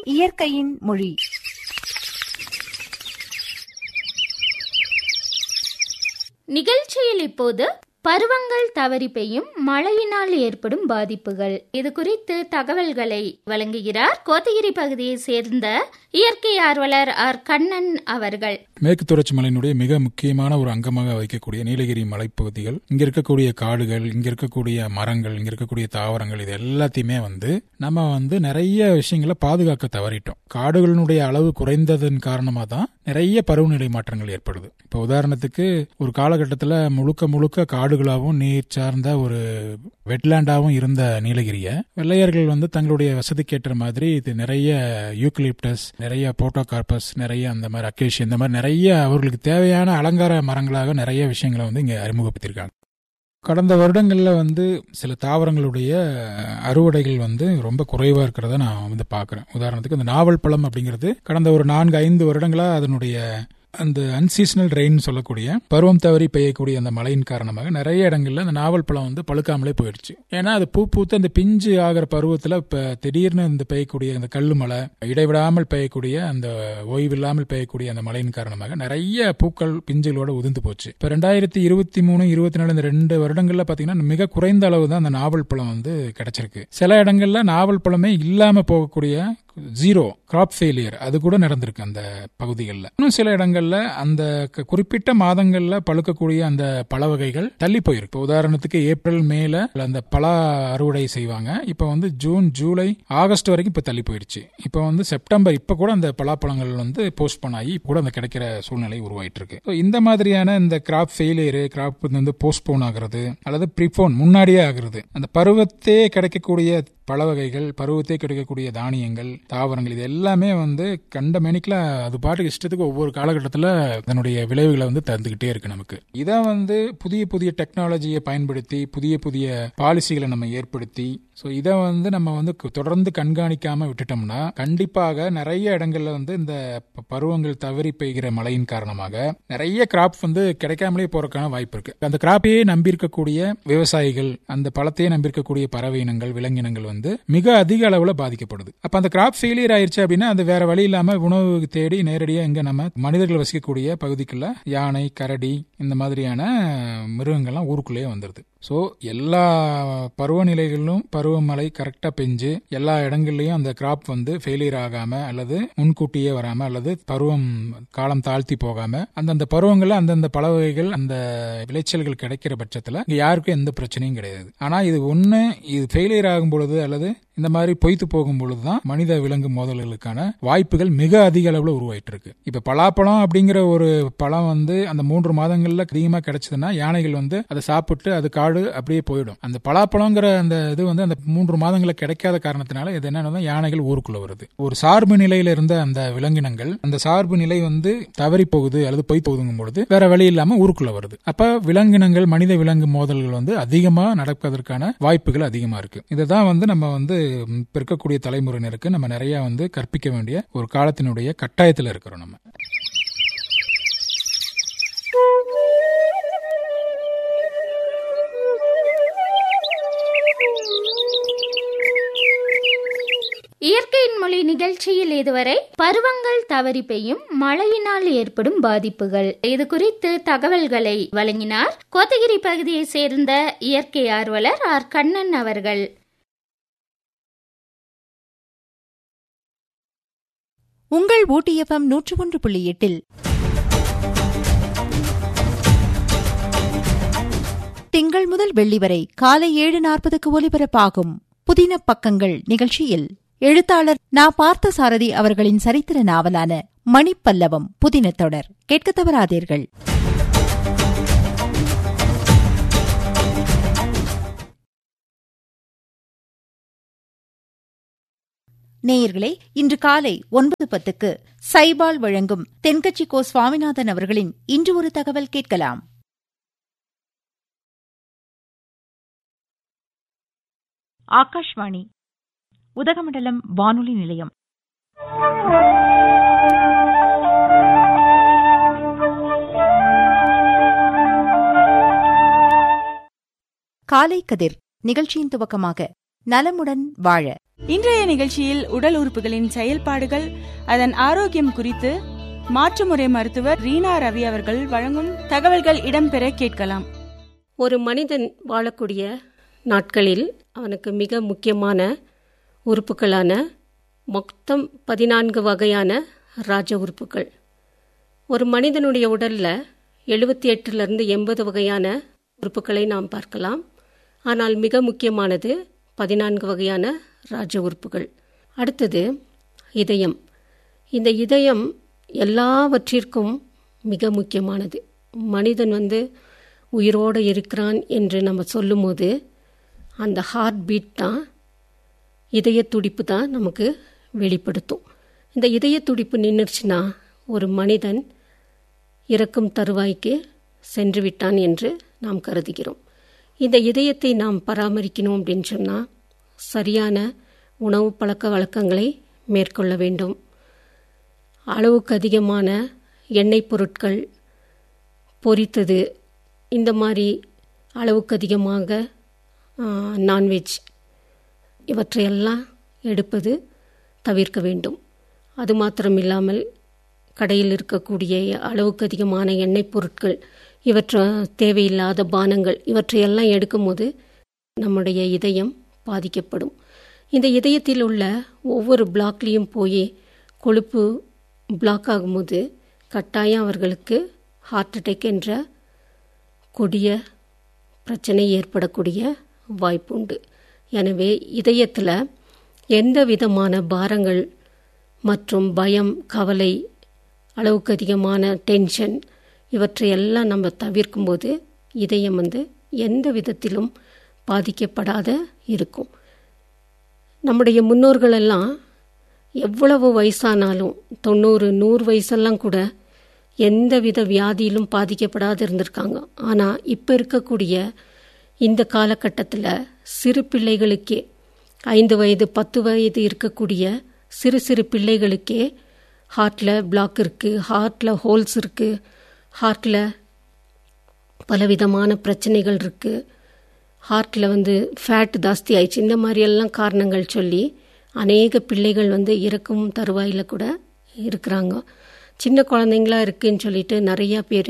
இயற்கையின் மொழி நிகழ்ச்சியில் இப்போது பருவங்கள் தவறி பெய்யும் மழையினால் ஏற்படும் பாதிப்புகள் இது குறித்து தகவல்களை வழங்குகிறார் கோத்தகிரி பகுதியை சேர்ந்த இயற்கை ஆர்வலர் ஆர் கண்ணன் அவர்கள் மேற்கு தொடர்ச்சி மலையினுடைய மிக முக்கியமான ஒரு அங்கமாக வைக்கக்கூடிய நீலகிரி மலைப்பகுதிகள் இங்க இருக்கக்கூடிய காடுகள் இங்க இருக்கக்கூடிய மரங்கள் இங்க இருக்கக்கூடிய தாவரங்கள் இது எல்லாத்தையுமே வந்து நம்ம வந்து நிறைய விஷயங்களை பாதுகாக்க தவறிட்டோம் காடுகளினுடைய அளவு குறைந்ததன் காரணமா தான் நிறைய பருவநிலை மாற்றங்கள் ஏற்படுது இப்போ உதாரணத்துக்கு ஒரு காலகட்டத்தில் முழுக்க முழுக்க காடுகளாகவும் நீர் சார்ந்த ஒரு வெட்லேண்டாகவும் இருந்த நீலகிரிய வெள்ளையர்கள் வந்து தங்களுடைய வசதிக்கேற்ற மாதிரி இது நிறைய யூக்லிப்டஸ் நிறைய போட்டோகார்பஸ் நிறைய அந்த மாதிரி அக்கேஷி இந்த மாதிரி நிறைய அவர்களுக்கு தேவையான அலங்கார மரங்களாக நிறைய விஷயங்களை வந்து இங்க அறிமுகப்படுத்தியிருக்காங்க கடந்த வருடங்களில் வந்து சில தாவரங்களுடைய அறுவடைகள் வந்து ரொம்ப குறைவாக இருக்கிறத நான் வந்து பார்க்குறேன் உதாரணத்துக்கு இந்த நாவல் பழம் அப்படிங்கிறது கடந்த ஒரு நான்கு ஐந்து வருடங்களாக அதனுடைய அந்த அன்சீசனல் ரெயின் சொல்லக்கூடிய பருவம் தவறி பெய்யக்கூடிய அந்த மழையின் காரணமாக நிறைய இடங்கள்ல அந்த நாவல் பழம் வந்து பழுக்காமலே போயிடுச்சு ஏன்னா அது பூ பூத்து அந்த பிஞ்சு ஆகிற பருவத்தில் இப்போ திடீர்னு இந்த பெய்யக்கூடிய அந்த கல்லு மழை இடைவிடாமல் பெய்யக்கூடிய அந்த ஓய்வில்லாமல் பெய்யக்கூடிய அந்த மழையின் காரணமாக நிறைய பூக்கள் பிஞ்சுகளோட உதிர்ந்து போச்சு இப்போ ரெண்டாயிரத்தி இருபத்தி மூணு இருபத்தி நாலு இந்த ரெண்டு வருடங்கள்ல பார்த்தீங்கன்னா மிக குறைந்த அளவு தான் அந்த நாவல் பழம் வந்து கிடைச்சிருக்கு சில இடங்கள்ல நாவல் பழமே இல்லாம போகக்கூடிய ஜீரோ கிராப் ஃபெயிலியர் அது கூட நடந்திருக்கு அந்த பகுதிகளில் இன்னும் சில இடங்கள்ல அந்த குறிப்பிட்ட மாதங்கள்ல பழுக்கக்கூடிய அந்த பழ வகைகள் தள்ளி போயிருக்கு உதாரணத்துக்கு ஏப்ரல் மேல அந்த பழ அறுவடை செய்வாங்க இப்ப வந்து ஜூன் ஜூலை ஆகஸ்ட் வரைக்கும் இப்ப தள்ளி போயிருச்சு இப்ப வந்து செப்டம்பர் இப்ப கூட அந்த பலாப்பழங்கள் வந்து போஸ்ட்போன் ஆகி கூட அந்த கிடைக்கிற சூழ்நிலை உருவாயிட்டு இருக்கு இந்த மாதிரியான இந்த கிராப் ஃபெயிலியர் கிராப் வந்து போஸ்ட்போன் ஆகுறது அல்லது ப்ரிபோன் முன்னாடியே ஆகுறது அந்த பருவத்தே கிடைக்கக்கூடிய பழ வகைகள் பருவத்தே கிடைக்கக்கூடிய தானியங்கள் தாவரங்கள் இது எல்லாமே வந்து கண்ட மெனிக்கல அது பாட்டுக்கு இஷ்டத்துக்கு ஒவ்வொரு காலகட்டத்தில் அதனுடைய விளைவுகளை வந்து தந்துகிட்டே இருக்கு நமக்கு இதை வந்து புதிய புதிய டெக்னாலஜியை பயன்படுத்தி புதிய புதிய பாலிசிகளை நம்ம ஏற்படுத்தி ஸோ இதை வந்து நம்ம வந்து தொடர்ந்து கண்காணிக்காம விட்டுட்டோம்னா கண்டிப்பாக நிறைய இடங்கள்ல வந்து இந்த பருவங்கள் தவறி பெய்கிற மழையின் காரணமாக நிறைய கிராப் வந்து கிடைக்காமலே போறதுக்கான வாய்ப்பு இருக்கு அந்த கிராப்பையே நம்பியிருக்கக்கூடிய விவசாயிகள் அந்த பழத்தையே நம்பியிருக்கக்கூடிய பறவை இனங்கள் விலங்கினங்கள் வந்து மிக அதிக அளவுல பாதிக்கப்படுது அப்ப அந்த கிராப் ஃபெயிலியர் ஆயிருச்சு அப்படின்னா அது வேற வழி இல்லாம உணவு தேடி நேரடியா இங்க நம்ம மனிதர்கள் வசிக்கக்கூடிய பகுதிக்குள்ள யானை கரடி இந்த மாதிரியான மிருகங்கள்லாம் ஊருக்குள்ளேயே வந்துருது ஸோ எல்லா பருவநிலைகளிலும் பருவமழை கரெக்டாக பெஞ்சு எல்லா இடங்கள்லையும் அந்த கிராப் வந்து ஃபெயிலியர் ஆகாம அல்லது முன்கூட்டியே வராம அல்லது பருவம் காலம் தாழ்த்தி போகாம அந்தந்த பருவங்களில் அந்தந்த பல வகைகள் அந்த விளைச்சல்கள் கிடைக்கிற பட்சத்தில் இங்கே யாருக்கும் எந்த பிரச்சனையும் கிடையாது ஆனால் இது ஒன்று இது ஃபெயிலியர் ஆகும் பொழுது அல்லது இந்த மாதிரி பொய்த்து போகும் பொழுதுதான் மனித விலங்கு மோதல்களுக்கான வாய்ப்புகள் மிக அதிக அளவில் உருவாயிட்டு இருக்கு இப்ப பலாப்பழம் அப்படிங்கிற ஒரு பழம் வந்து அந்த மூன்று மாதங்கள்ல அதிகமா கிடைச்சதுன்னா யானைகள் வந்து அதை சாப்பிட்டு அது காடு அப்படியே போயிடும் அந்த பலாப்பழங்கிற அந்த இது வந்து அந்த மூன்று மாதங்கள்ல கிடைக்காத காரணத்தினால இது என்னன்னா யானைகள் ஊருக்குள்ள வருது ஒரு சார்பு நிலையில இருந்த அந்த விலங்கினங்கள் அந்த சார்பு நிலை வந்து தவறி போகுது அல்லது பொய் போகுதுங்கும் பொழுது வேற வழி இல்லாம ஊருக்குள்ள வருது அப்ப விலங்கினங்கள் மனித விலங்கு மோதல்கள் வந்து அதிகமா நடப்பதற்கான வாய்ப்புகள் அதிகமா இருக்கு இதைதான் வந்து நம்ம வந்து இப்ப இருக்கக்கூடிய தலைமுறையினருக்கு நம்ம நிறைய வந்து கற்பிக்க வேண்டிய ஒரு காலத்தினுடைய கட்டாயத்தில் இருக்கிறோம் நம்ம இயற்கையின் மொழி நிகழ்ச்சியில் இதுவரை பருவங்கள் தவறி பெய்யும் மழையினால் ஏற்படும் பாதிப்புகள் இது குறித்து தகவல்களை வழங்கினார் கோத்தகிரி பகுதியை சேர்ந்த இயற்கை ஆர்வலர் ஆர் கண்ணன் அவர்கள் உங்கள் ஊட்டியப்பம் நூற்று ஒன்று புள்ளி எட்டில் திங்கள் முதல் வெள்ளி வரை காலை ஏழு நாற்பதுக்கு ஒலிபரப்பாகும் புதின பக்கங்கள் நிகழ்ச்சியில் எழுத்தாளர் நா பார்த்த சாரதி அவர்களின் சரித்திர நாவலான மணிப்பல்லவம் புதின தொடர் கேட்க தவறாதீர்கள் நேயர்களே இன்று காலை ஒன்பது பத்துக்கு சைபால் வழங்கும் தென்கட்சி கோ சுவாமிநாதன் அவர்களின் இன்று ஒரு தகவல் கேட்கலாம் ஆகாஷ்வாணி உதகமண்டலம் வானொலி நிலையம் காலை கதிர் நிகழ்ச்சியின் துவக்கமாக நலமுடன் வாழ இன்றைய நிகழ்ச்சியில் உடல் உறுப்புகளின் செயல்பாடுகள் அதன் ஆரோக்கியம் குறித்து மாற்றுமுறை மருத்துவர் ரீனா ரவி அவர்கள் வழங்கும் தகவல்கள் இடம்பெற கேட்கலாம் ஒரு மனிதன் வாழக்கூடிய நாட்களில் அவனுக்கு மிக முக்கியமான உறுப்புகளான மொத்தம் பதினான்கு வகையான ராஜ உறுப்புகள் ஒரு மனிதனுடைய உடலில் எழுபத்தி எட்டுலேருந்து எண்பது வகையான உறுப்புகளை நாம் பார்க்கலாம் ஆனால் மிக முக்கியமானது பதினான்கு வகையான ராஜ உறுப்புகள் அடுத்தது இதயம் இந்த இதயம் எல்லாவற்றிற்கும் மிக முக்கியமானது மனிதன் வந்து உயிரோடு இருக்கிறான் என்று நம்ம சொல்லும்போது அந்த ஹார்ட் பீட் தான் இதய துடிப்பு தான் நமக்கு வெளிப்படுத்தும் இந்த இதய துடிப்பு நின்றுச்சுன்னா ஒரு மனிதன் இறக்கும் தருவாய்க்கு சென்று விட்டான் என்று நாம் கருதுகிறோம் இந்த இதயத்தை நாம் பராமரிக்கணும் அப்படின்னு சொன்னால் சரியான உணவு பழக்க வழக்கங்களை மேற்கொள்ள வேண்டும் அளவுக்கு அதிகமான எண்ணெய் பொருட்கள் பொரித்தது இந்த மாதிரி அளவுக்கு அதிகமாக நான்வெஜ் இவற்றையெல்லாம் எடுப்பது தவிர்க்க வேண்டும் அது மாத்திரம் இல்லாமல் கடையில் இருக்கக்கூடிய அளவுக்கு அதிகமான எண்ணெய் பொருட்கள் இவற்றை தேவையில்லாத பானங்கள் இவற்றையெல்லாம் எடுக்கும்போது நம்முடைய இதயம் பாதிக்கப்படும் இந்த இதயத்தில் உள்ள ஒவ்வொரு பிளாக்லேயும் போய் கொழுப்பு பிளாக் ஆகும்போது கட்டாயம் அவர்களுக்கு ஹார்ட் அட்டாக் என்ற கொடிய பிரச்சனை ஏற்படக்கூடிய வாய்ப்புண்டு எனவே இதயத்தில் எந்த விதமான பாரங்கள் மற்றும் பயம் கவலை அளவுக்கு அதிகமான டென்ஷன் இவற்றையெல்லாம் நம்ம தவிர்க்கும்போது இதயம் வந்து எந்த விதத்திலும் பாதிக்கப்படாத இருக்கும் நம்முடைய முன்னோர்களெல்லாம் எவ்வளவு வயசானாலும் தொண்ணூறு நூறு வயசெல்லாம் கூட எந்தவித வியாதியிலும் பாதிக்கப்படாது இருந்திருக்காங்க ஆனால் இப்போ இருக்கக்கூடிய இந்த காலகட்டத்தில் சிறு பிள்ளைகளுக்கே ஐந்து வயது பத்து வயது இருக்கக்கூடிய சிறு சிறு பிள்ளைகளுக்கே ஹார்ட்டில் பிளாக் இருக்குது ஹார்ட்டில் ஹோல்ஸ் இருக்குது ஹார்ட்டில் பலவிதமான பிரச்சனைகள் இருக்குது ஹார்ட்டில் வந்து ஃபேட் ஜாஸ்தி ஆயிடுச்சு இந்த மாதிரியெல்லாம் காரணங்கள் சொல்லி அநேக பிள்ளைகள் வந்து இறக்கும் தருவாயில் கூட இருக்கிறாங்க சின்ன குழந்தைங்களா இருக்குன்னு சொல்லிட்டு நிறையா பேர்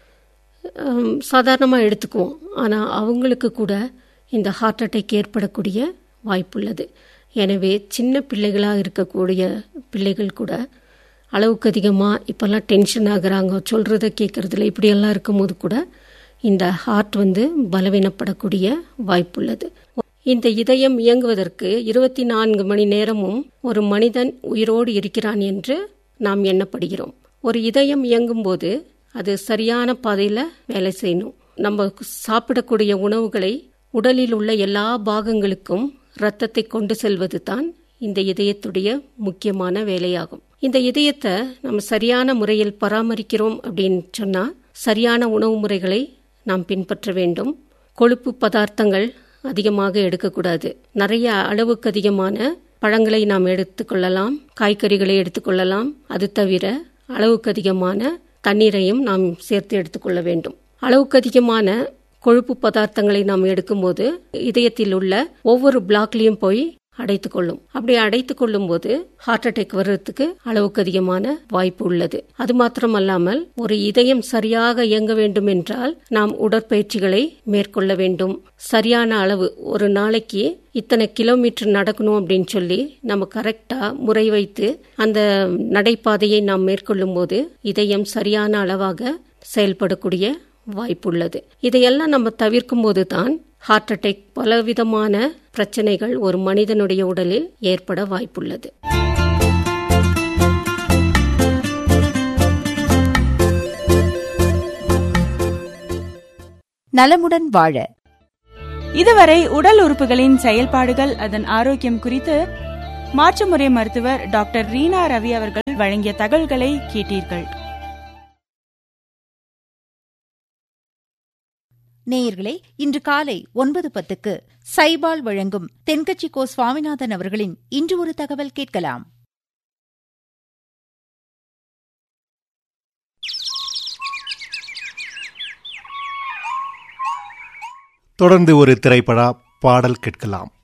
சாதாரணமாக எடுத்துக்குவோம் ஆனால் அவங்களுக்கு கூட இந்த ஹார்ட் அட்டாக் ஏற்படக்கூடிய வாய்ப்புள்ளது எனவே சின்ன பிள்ளைகளாக இருக்கக்கூடிய பிள்ளைகள் கூட அளவுக்கு அதிகமாக இப்போல்லாம் டென்ஷன் ஆகுறாங்க சொல்கிறத கேட்குறதுல இப்படியெல்லாம் இருக்கும்போது கூட இந்த ஹார்ட் வந்து பலவீனப்படக்கூடிய வாய்ப்புள்ளது இந்த இதயம் இயங்குவதற்கு இருபத்தி நான்கு மணி நேரமும் ஒரு மனிதன் உயிரோடு இருக்கிறான் என்று நாம் எண்ணப்படுகிறோம் ஒரு இதயம் இயங்கும்போது அது சரியான பாதையில் வேலை செய்யணும் நம்ம சாப்பிடக்கூடிய உணவுகளை உடலில் உள்ள எல்லா பாகங்களுக்கும் இரத்தத்தை கொண்டு செல்வது தான் இந்த இதயத்துடைய முக்கியமான வேலையாகும் இந்த இதயத்தை நம்ம சரியான முறையில் பராமரிக்கிறோம் அப்படின்னு சொன்னால் சரியான உணவு முறைகளை நாம் பின்பற்ற வேண்டும் கொழுப்பு பதார்த்தங்கள் அதிகமாக எடுக்கக்கூடாது நிறைய அளவுக்கு அதிகமான பழங்களை நாம் எடுத்துக்கொள்ளலாம் காய்கறிகளை எடுத்துக்கொள்ளலாம் அது தவிர அளவுக்கு அதிகமான தண்ணீரையும் நாம் சேர்த்து எடுத்துக்கொள்ள வேண்டும் அளவுக்கு அதிகமான கொழுப்பு பதார்த்தங்களை நாம் எடுக்கும்போது இதயத்தில் உள்ள ஒவ்வொரு பிளாக்லையும் போய் அடைத்து கொள்ளும் அப்படி அடைத்து கொள்ளும் போது ஹார்ட் அட்டாக் வர்றதுக்கு அளவுக்கு அதிகமான வாய்ப்பு உள்ளது அது மாத்திரமல்லாமல் ஒரு இதயம் சரியாக இயங்க வேண்டும் என்றால் நாம் உடற்பயிற்சிகளை மேற்கொள்ள வேண்டும் சரியான அளவு ஒரு நாளைக்கு இத்தனை கிலோமீட்டர் நடக்கணும் அப்படின்னு சொல்லி நம்ம கரெக்டா முறை வைத்து அந்த நடைபாதையை நாம் மேற்கொள்ளும் போது இதயம் சரியான அளவாக செயல்படக்கூடிய வாய்ப்புள்ளது இதையெல்லாம் நம்ம தவிர்க்கும் போது தான் ஹார்ட் அட்டாக் பலவிதமான பிரச்சனைகள் ஒரு மனிதனுடைய உடலில் ஏற்பட வாய்ப்புள்ளது நலமுடன் வாழ இதுவரை உடல் உறுப்புகளின் செயல்பாடுகள் அதன் ஆரோக்கியம் குறித்து மாற்றுமுறை மருத்துவர் டாக்டர் ரீனா ரவி அவர்கள் வழங்கிய தகவல்களை கேட்டீர்கள் நேயர்களே இன்று காலை ஒன்பது பத்துக்கு சைபால் வழங்கும் தென்கட்சி கோ சுவாமிநாதன் அவர்களின் இன்று ஒரு தகவல் கேட்கலாம் தொடர்ந்து ஒரு திரைப்பட பாடல் கேட்கலாம்